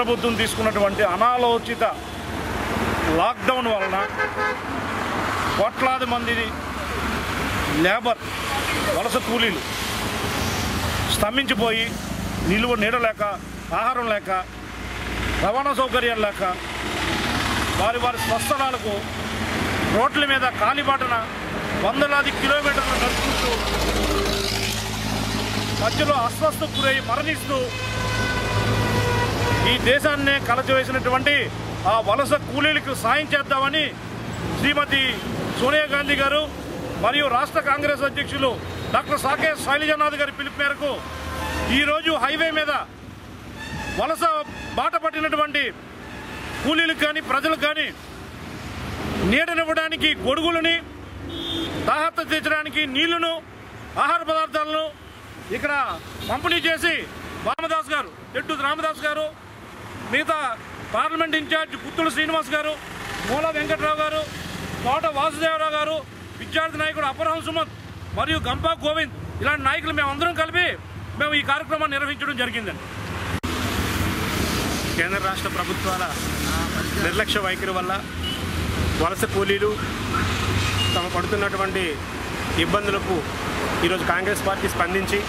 ప్రభుత్వం తీసుకున్నటువంటి అనాలోచిత లాక్డౌన్ వలన కోట్లాది మంది లేబర్ వలస కూలీలు స్తంభించిపోయి నిలువ నీడ లేక ఆహారం లేక రవాణా సౌకర్యాలు లేక వారి వారి స్వస్థలాలకు రోడ్ల మీద కాలిబాటన వందలాది కిలోమీటర్లు నడుచుకుంటూ మధ్యలో అస్వస్థకు గురై మరణిస్తూ ఈ దేశాన్నే కలచివేసినటువంటి ఆ వలస కూలీలకు సాయం చేద్దామని శ్రీమతి సోనియా గాంధీ గారు మరియు రాష్ట్ర కాంగ్రెస్ అధ్యక్షులు డాక్టర్ సాకే శైలజనాథ్ గారి పిలుపు మేరకు ఈరోజు హైవే మీద వలస బాట పట్టినటువంటి కూలీలకు కానీ ప్రజలకు కానీ నీడనివ్వడానికి గొడుగులని దాహత తీర్చడానికి నీళ్లను ఆహార పదార్థాలను ఇక్కడ పంపిణీ చేసి రామదాస్ గారు ఎడ్డు రామదాస్ గారు మిగతా పార్లమెంట్ ఇన్ఛార్జ్ పుత్తుల శ్రీనివాస్ గారు మూల వెంకట్రావు గారు తోట వాసుదేవరావు గారు విద్యార్థి నాయకుడు అపరహం సుమత్ మరియు గంపా గోవింద్ ఇలాంటి నాయకులు మేమందరం కలిపి మేము ఈ కార్యక్రమాన్ని నిర్వహించడం జరిగిందండి కేంద్ర రాష్ట్ర ప్రభుత్వాల నిర్లక్ష్య వైఖరి వల్ల వలస కూలీలు తమ పడుతున్నటువంటి ఇబ్బందులకు ఈరోజు కాంగ్రెస్ పార్టీ స్పందించి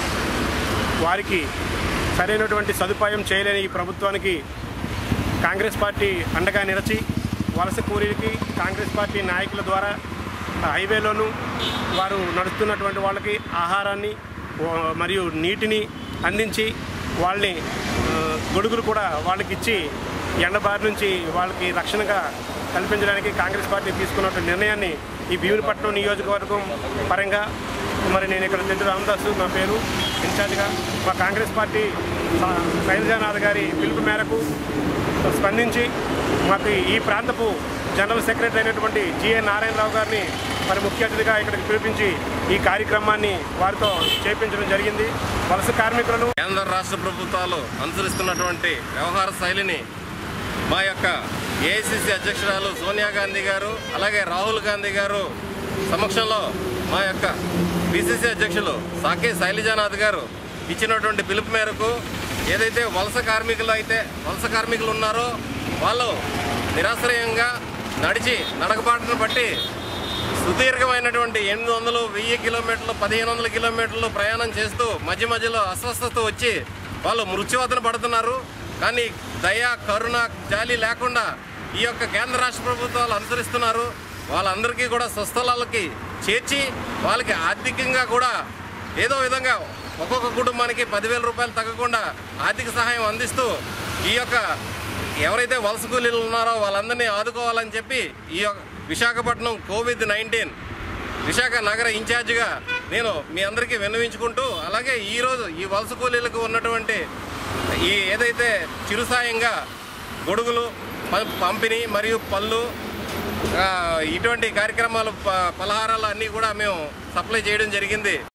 వారికి సరైనటువంటి సదుపాయం చేయలేని ఈ ప్రభుత్వానికి కాంగ్రెస్ పార్టీ అండగా నిలిచి వలస కూలీలకి కాంగ్రెస్ పార్టీ నాయకుల ద్వారా హైవేలోను వారు నడుస్తున్నటువంటి వాళ్ళకి ఆహారాన్ని ఓ- మరియు నీటిని అందించి వాళ్ళని ఆ, గొడుగులు కూడా వాళ్ళకి ఇచ్చి ఎండ బారి నుంచి వాళ్ళకి రక్షణగా కల్పించడానికి కాంగ్రెస్ పార్టీ తీసుకున్న నిర్ణయాన్ని ఈ భీమునిపట్నం నియోజకవర్గం పరంగా మరి నేను ఇక్కడ తెడ్డు రామదాసు నా పేరు ఇన్ఛార్జ్గా మా కాంగ్రెస్ పార్టీ స- శైలజానాథ్ గారి పిలుపు మేరకు స్పందించి మాకు ఈ ప్రాంతపు జనరల్ సెక్రటరీ అయినటువంటి జిఏ నారాయణరావు గారిని మరి ముఖ్య అతిథిగా ఇక్కడికి పిలిపించి ఈ కార్యక్రమాన్ని వారితో చేపించడం జరిగింది వలస కార్మికులను కేంద్ర రాష్ట్ర ప్రభుత్వాలు అనుసరిస్తున్నటువంటి వ్యవహార శైలిని మా యొక్క ఏఐసిసి అధ్యక్షురాలు సోనియా గాంధీ గారు అలాగే రాహుల్ గాంధీ గారు సమక్షంలో మా యొక్క పిసిసి అధ్యక్షులు సాకే శైలజానాథ్ గారు ఇచ్చినటువంటి పిలుపు మేరకు ఏదైతే వలస కార్మికులు అయితే వలస కార్మికులు ఉన్నారో వాళ్ళు నిరాశ్రయంగా నడిచి నడకబాటును బట్టి సుదీర్ఘమైనటువంటి ఎనిమిది వందలు వెయ్యి కిలోమీటర్లు పదిహేను వందల కిలోమీటర్లు ప్రయాణం చేస్తూ మధ్య మధ్యలో అస్వస్థత వచ్చి వాళ్ళు మృత్యువతన పడుతున్నారు కానీ దయ కరుణ జాలి లేకుండా ఈ యొక్క కేంద్ర రాష్ట్ర ప్రభుత్వాలు అనుసరిస్తున్నారు వాళ్ళందరికీ కూడా స్వస్థలాలకి చేర్చి వాళ్ళకి ఆర్థికంగా కూడా ఏదో విధంగా ఒక్కొక్క కుటుంబానికి పదివేల రూపాయలు తగ్గకుండా ఆర్థిక సహాయం అందిస్తూ ఈ యొక్క ఎవరైతే వలస కూలీలు ఉన్నారో వాళ్ళందరినీ ఆదుకోవాలని చెప్పి ఈ యొక్క విశాఖపట్నం కోవిడ్ నైన్టీన్ విశాఖ నగర ఇన్ఛార్జిగా నేను మీ అందరికీ విన్నవించుకుంటూ అలాగే ఈరోజు ఈ వలస కూలీలకు ఉన్నటువంటి ఈ ఏదైతే చిరుసాయంగా గొడుగులు ప- పంపిణీ మరియు పళ్ళు ఆ, ఇటువంటి కార్యక్రమాలు ప- పలహారాలు అన్నీ కూడా మేము సప్లై చేయడం జరిగింది